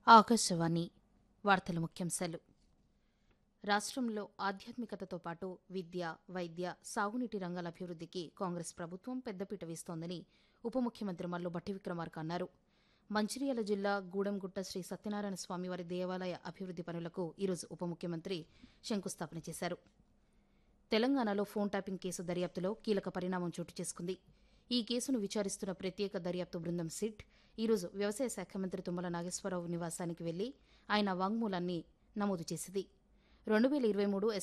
ఆకాశవాణి వార్తల ముఖ్యాంశాలు రాష్ట్రంలో ఆధ్యాత్మికతతో పాటు విద్య వైద్య సాగునీటి రంగాల అభివృద్ధికి కాంగ్రెస్ ప్రభుత్వం పెద్దపీట వేస్తోందని ఉప ముఖ్యమంత్రి మల్లు భట్టి విక్రమార్క అన్నారు మంచిర్యాల జిల్లా గూడెంగుట్ట శ్రీ సత్యనారాయణ స్వామివారి దేవాలయ అభివృద్ది పనులకు ఈరోజు ఉప ముఖ్యమంత్రి శంకుస్థాపన చేశారు తెలంగాణలో ఫోన్ ట్యాపింగ్ కేసు దర్యాప్తులో కీలక పరిణామం చోటు చేసుకుంది ఈ కేసును విచారిస్తున్న ప్రత్యేక దర్యాప్తు బృందం సిట్ ఈరోజు వ్యవసాయ శాఖ మంత్రి తుమ్మల నాగేశ్వరరావు నివాసానికి వెళ్లి ఆయన వాంగ్మూలాన్ని నమోదు చేసింది రెండు వేల ఇరవై మూడు